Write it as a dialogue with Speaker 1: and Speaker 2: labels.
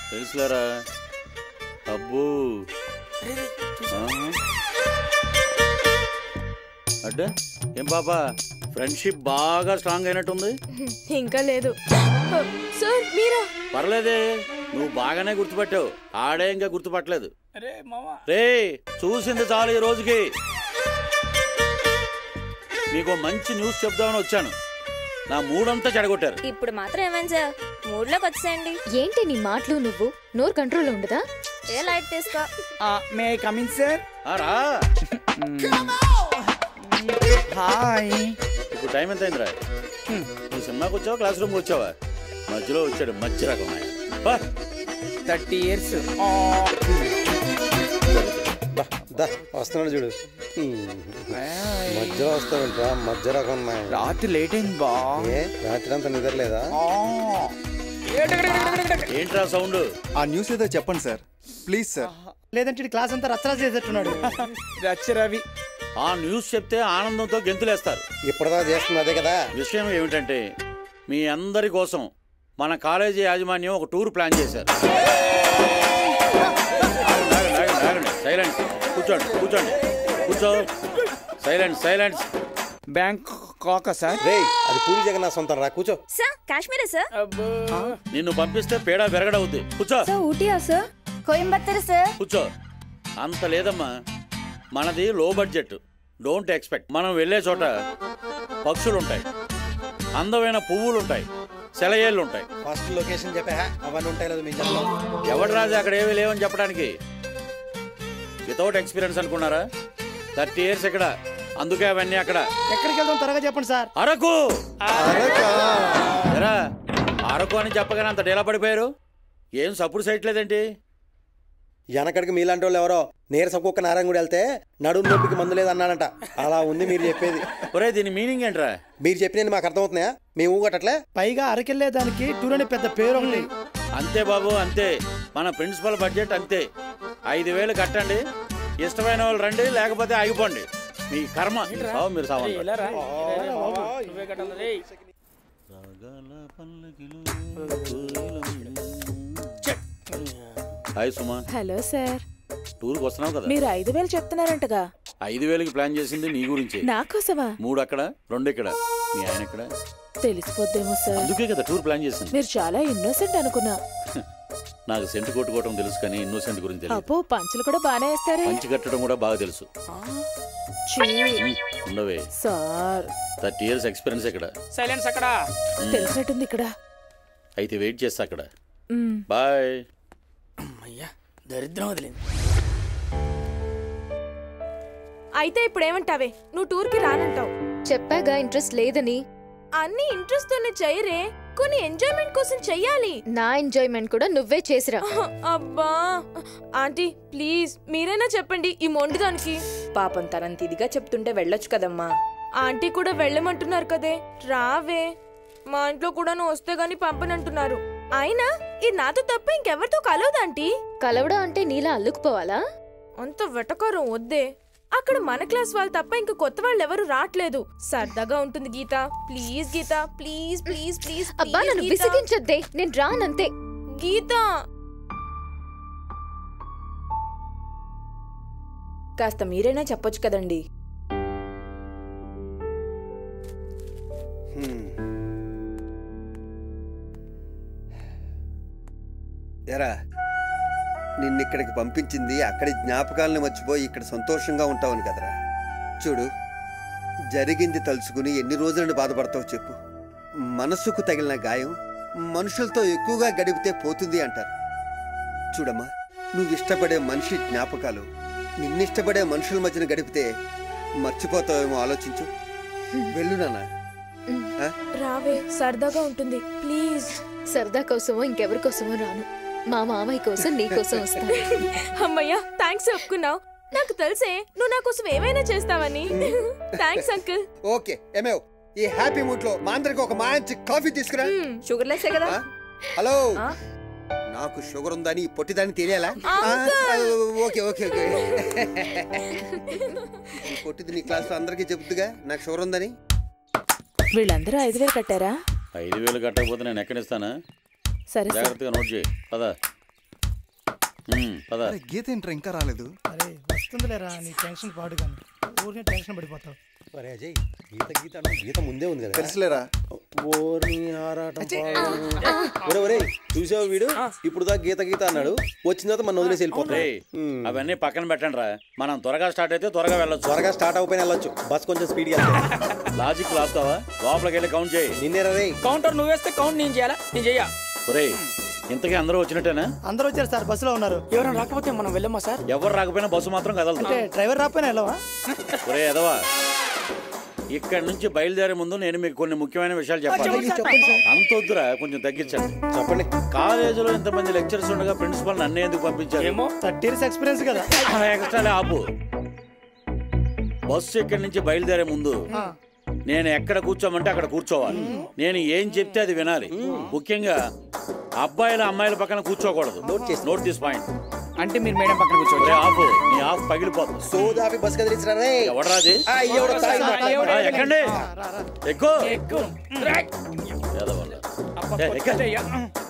Speaker 1: తెలుసులేరా అబ్బో ఆహా. అడ్డా ఏం పాపా ఫ్రెండ్షిప్ బాగా స్ట్రాంగ్ అయినట్టుంది
Speaker 2: ఇంకా లేదు సార్ మీరా
Speaker 1: పర్లేదే నువ్వు బాగానే గుర్తుపట్టావు ఆడే ఇంకా గుర్తుపట్టలేదు
Speaker 3: అరే మామ
Speaker 1: రే చూసింది చాలు ఈ రోజుకి మీకు మంచి న్యూస్ చెప్దామని వచ్చాను నా మూడంతా చెడగొట్టారు
Speaker 4: ఇప్పుడు మాత్రం ఏమైంది సార్ మూడ్లోకి వచ్చేయండి
Speaker 5: ఏంటి నీ మాటలు నువ్వు నోరు కంట్రోల్లో ఉండదా
Speaker 4: ఏ లైట్ తీసుకో
Speaker 3: మే కమింగ్ సార్
Speaker 1: ఆ, రా
Speaker 3: హాయ్
Speaker 1: ఇప్పుడు టైం ఎంత అయిందిరా నువ్వు సినిమాకి వచ్చావా క్లాస్ రూమ్కి వచ్చావా మధ్యలో వచ్చాడు మధ్య రకం ఆయన. బా.
Speaker 3: థర్టీ ఇయర్స్
Speaker 6: దా వస్తున్నాడు చూడు మధ్యలో వస్తావేంట్రా మధ్య రకం నాయ.
Speaker 3: రాత్రి లేట్ అయింది బా
Speaker 6: ఏ రాత్రి అంతా నిద్రలేదా
Speaker 1: ఏంట్రా సౌండ్
Speaker 7: ఆ న్యూస్ ఏదో చెప్పండి సార్ ప్లీజ్ సార్
Speaker 8: లేదంటే ఈ క్లాస్ అంతా రచ్చరా చేసేట్టున్నాడు
Speaker 3: రచ్చ రవి
Speaker 1: ఆ న్యూస్ చెప్తే ఆనందంతో గెంతులేస్తారు
Speaker 6: ఇప్పటిదా చేస్తుంది అదే కదా
Speaker 1: విషయం ఏమిటంటే మీ అందరి కోసం మన కాలేజీ యాజమాన్యం ఒక టూర్ ప్లాన్ చేశారు ఆగండి, ఆగండి, ఆగండి. సైలెన్స్ కూర్చోండి కూర్చోండి కూర్చో సైలెన్స్ సైలెన్స్
Speaker 3: బ్యాంక్ కాక సార్
Speaker 6: రే అది పూరి జగన్నాథ్ సొంతం రా కూర్చో
Speaker 4: సార్ కాశ్మీరా సార్
Speaker 1: నిన్ను పంపిస్తే పేడ పెరగడవుద్ది కూర్చో
Speaker 4: సార్ ఊటీయా సార్ కోయంబత్తూర్ సార్
Speaker 1: కూర్చో అంత లేదమ్మా మనది లో బడ్జెట్ డోంట్ ఎక్స్పెక్ట్ మనం వెళ్ళే చోట పక్షులు ఉంటాయి అందమైన పువ్వులు ఉంటాయి సెలయేళ్ళు ఉంటాయి
Speaker 6: ఫస్ట్ లొకేషన్ చెప్పా అవన్నీ ఉంటాయి లేదు మీకు చెప్పడం
Speaker 1: ఎవడు రాజు అక్కడ ఏమీ లేవని చెప్పడానికి వితౌట్ ఎక్స్పీరియన్స్ అనుకున్నారా థర్టీ ఇయర్స్ ఇక్కడ అందుకే అవన్నీ అక్కడ
Speaker 8: ఎక్కడికి వెళ్దాం త్వరగా చెప్పండి సార్
Speaker 1: అరకు ఎరా అరకు అని చెప్పగానే అంత డేలా పడిపోయారు ఏం సప్పుడు సైట్లేదేంటి
Speaker 6: వెనకడికి మీలాంటి వాళ్ళు ఎవరో నీరస కుక్క నారాయణ గుడి వెళ్తే నడుము నొప్పికి మందు లేదన్నాడంట అలా ఉంది మీరు చెప్పేది
Speaker 1: ఒరే దీని మీనింగ్ ఏంట్రా
Speaker 6: మీరు చెప్పినది మాకు అర్థమవుతున్నాయా మేము ఊగటట్లే
Speaker 8: పైగా అరకెళ్ళే దానికి టూర్ అనే పెద్ద పేరు ఒకటి
Speaker 1: అంతే బాబు అంతే మన ప్రిన్సిపల్ బడ్జెట్ అంతే ఐదు వేలు కట్టండి ఇష్టమైన వాళ్ళు రండి లేకపోతే ఆగిపోండి మీ కర్మ సావు మీరు సావండి
Speaker 3: ఎలా రా నువ్వే కట్టాలి రేయ్.
Speaker 1: హాయ్ సుమా
Speaker 2: హలో సార్
Speaker 1: టూర్కి వస్తున్నావు కదా
Speaker 2: మీరు ఐదు వేలు చెప్తున్నారంటగా
Speaker 1: ఐదు వేలకి ప్లాన్ చేసింది నీ గురించి
Speaker 2: నా కోసమా
Speaker 1: మూడు అక్కడ రెండు ఇక్కడ మీ ఆయన ఇక్కడ
Speaker 2: తెలిసిపోద్దేమో సార్
Speaker 1: అందుకే కదా టూర్ ప్లాన్ చేసింది
Speaker 2: మీరు చాలా ఇన్నోసెంట్ అనుకున్నా
Speaker 1: నాకు సెంటు కొట్టుకోవడం తెలుసు కానీ ఇన్నోసెంట్ గురించి తెలియదు
Speaker 2: అబ్బో పంచులు కూడా బానే వేస్తారే
Speaker 1: పంచి కట్టడం కూడా బాగా తెలుసు
Speaker 2: ఛీ,
Speaker 1: ఉండవే
Speaker 2: సార్
Speaker 1: థర్టీ ఇయర్స్ ఎక్స్పీరియన్స్ ఇక్కడ
Speaker 3: సైలెన్స్ అక్కడ
Speaker 2: తెలిసినట్టుంది ఇక్కడ
Speaker 1: అయితే వెయిట్ చేస్తా అక్కడ
Speaker 2: మ్.
Speaker 1: బాయ్
Speaker 3: అమ్మయ్యా దరిద్రం వదిలింది
Speaker 2: అయితే ఇప్పుడు ఏమంటావే నువ్వు టూర్ కి రానంటావు
Speaker 5: చెప్పాగా ఇంట్రెస్ట్ లేదని
Speaker 2: అన్ని ఇంట్రెస్ట్ తోనే చెయ్యరే కొన్ని ఎంజాయ్మెంట్ కోసం చెయ్యాలి
Speaker 5: నా ఎంజాయ్మెంట్ కూడా నువ్వే చేసిరా
Speaker 2: అబ్బా ఆంటీ ప్లీజ్ మీరైనా చెప్పండి ఈ మొండిదానికి
Speaker 9: పాపం తనంత ఇదిగా చెప్తుంటే వెళ్ళొచ్చు కదమ్మా
Speaker 2: ఆంటీ కూడా వెళ్ళమంటున్నారు కదే రావే మా ఇంట్లో కూడా నువ్వు వస్తే గాని పంపనంటున్నారు అయినా ఇది నాతో తప్ప ఇంకెవరితో కలవదు ఆంటీ
Speaker 5: కలవడం అంటే నీలా అల్లుకుపోవాలా
Speaker 2: అంత వెటకారం వద్దే అక్కడ మన క్లాస్ వాళ్ళు తప్ప ఇంక కొత్త వాళ్ళు ఎవరు రావట్లేదు సరదాగా ఉంటుంది Geetha please Geetha please please please
Speaker 5: అబ్బా నన్ను విసిగించొద్దే నేను రానంతే
Speaker 2: గీత
Speaker 9: కాస్త మీరైనా చెప్పొచ్చు కదండి
Speaker 6: హ్మ్. ఎరా నిన్నిక్కడికి పంపించింది అక్కడి జ్ఞాపకాలను మర్చిపోయి ఇక్కడ సంతోషంగా ఉంటావని కదరా చూడు జరిగింది తలుచుకుని ఎన్ని రోజులను బాధపడతావు చెప్పు మనసుకు తగిలిన గాయం మనుషులతో ఎక్కువగా గడిపితే పోతుంది అంటారు చూడమ్మా నువ్వు ఇష్టపడే మనిషి జ్ఞాపకాలు నిన్నిష్టపడే మనుషుల మధ్యన గడిపితే మర్చిపోతావేమో ఆలోచించు వెళ్ళు నాన్న ఆ?
Speaker 2: రావే సరదాగా ఉంటుంది ప్లీజ్
Speaker 5: సరదా కోసమో ఇంకెవరి కోసమో రాను మా మామయ్య కోసం నీ కోసం వస్తాను
Speaker 2: అమ్మయ్యా థ్యాంక్స్ ఒప్పుకున్నావు నాకు తెలిసే నువ్వు నా కోసం ఏమైనా చేస్తావని థ్యాంక్స్ అంకుల్
Speaker 6: ఓకే ఏమేవ్ ఈ హ్యాపీ మూడ్ లో మా అందరికి ఒక మంచి కాఫీ తీసుకురా
Speaker 9: షుగర్ లెస్సే కదా
Speaker 6: ఆ? హలో
Speaker 9: ఆ?
Speaker 6: నాకు షుగర్ ఉందని ఈ పొట్టిదాన్ని తెలియాలా ఆ? ఓకే ఓకే ఓకే ఈ పొట్టిది నీ క్లాస్ లో అందరికీ చెబుతుగా నాకు షుగర్ ఉందని
Speaker 2: వీళ్ళందరూ ఐదు వేలు కట్టారా
Speaker 1: ఐదు వేలు కట్టకపోతే నేను ఎక్కడిస్తానా
Speaker 2: సరే సార్
Speaker 1: జాగ్రత్తగా నోట్ చేయి పదా ఉమ్, పద
Speaker 7: అరే గీత ఏంట్రా ఇంకా రాలేదు
Speaker 8: అరే వస్తుందిలేరా నీ టెన్షన్ పాడు కానీ ఊరికే టెన్షన్ పడిపోతావు
Speaker 10: ఒరే అజయ్ గీత గీత అంటే గీత ముందే ఉంది కదా
Speaker 7: తెలుసులేరా
Speaker 10: ఓర్ని ఆరాటం పాడు. ఒరే ఒరే చూసావు వీడు ఇప్పుడు దా గీత గీత అన్నాడు వచ్చిన తర్వాత మన వదిలేసి వెళ్ళిపోతాయి
Speaker 1: రేయ్, అవన్నీ పక్కన పెట్టండి రా మనం త్వరగా స్టార్ట్ అయితే త్వరగా వెళ్ళొచ్చు
Speaker 10: త్వరగా స్టార్ట్ అయిపోయిన వెళ్ళొచ్చు బస్ కొంచెం స్పీడ్గా వెళ్తాయి
Speaker 1: లాజిక్ లాపుతావా లోపలికి వెళ్ళి కౌంట్ చేయి
Speaker 10: నిన్నే రే
Speaker 3: కౌంటర్ నువ్వు వేస్తే కౌంట్ నేను చేయాలా నేను చెయ్యా
Speaker 1: ఒరేయ్ ఇంతకీ అందరూ వచ్చినట్టేనా
Speaker 8: అందరూ వచ్చారు సార్ బస్సులో ఉన్నారు
Speaker 3: ఎవరైనా రాకపోతే మనం వెళ్ళమ్మా సార్
Speaker 1: ఎవరు రాకపోయినా బస్సు మాత్రం కదలదు
Speaker 8: అంటే డ్రైవర్ రాకపోయినా వెళ్ళవా
Speaker 1: ఒరే ఎదవా ఇక్కడి నుంచి బయలుదేరే ముందు నేను మీకు కొన్ని ముఖ్యమైన విషయాలు చెప్పాలి అంత వద్దురా కొంచెం తగ్గించండి
Speaker 10: చెప్పండి
Speaker 1: కాలేజీలో ఇంతమంది లెక్చర్స్ ఉండగా ప్రిన్సిపల్ నన్ను ఎందుకు పంపించారు
Speaker 3: ఏమో
Speaker 8: థర్టీ ఇయర్స్ ఎక్స్పీరియన్స్ కదా
Speaker 1: ఎక్స్ట్రా ఆపు బస్సు ఇక్కడి నుంచి బయలుదేరే ముందు నేను ఎక్కడ కూర్చోమంటే అక్కడ కూర్చోవాలి నేను ఏం చెప్తే అది వినాలి ముఖ్యంగా అబ్బాయిల అమ్మాయిల పక్కన కూర్చోకూడదు నోట్ దిస్ పాయింట్
Speaker 3: అంటే మీరు మేడం పక్కన కూర్చోండి
Speaker 1: ఆపు నీ ఆఫ్ పగిలిపోతుంది
Speaker 10: సోదాపి బస్ కదిలించరా రే
Speaker 1: ఎవడరాది
Speaker 10: ఆ, ఎవడో తాగి మాట.
Speaker 1: ఆ, ఎక్కండి ఎక్కువ
Speaker 3: ఎక్కువ
Speaker 1: ఏదో వల్ల. ఏ, ఎక్క.
Speaker 3: అయ్యా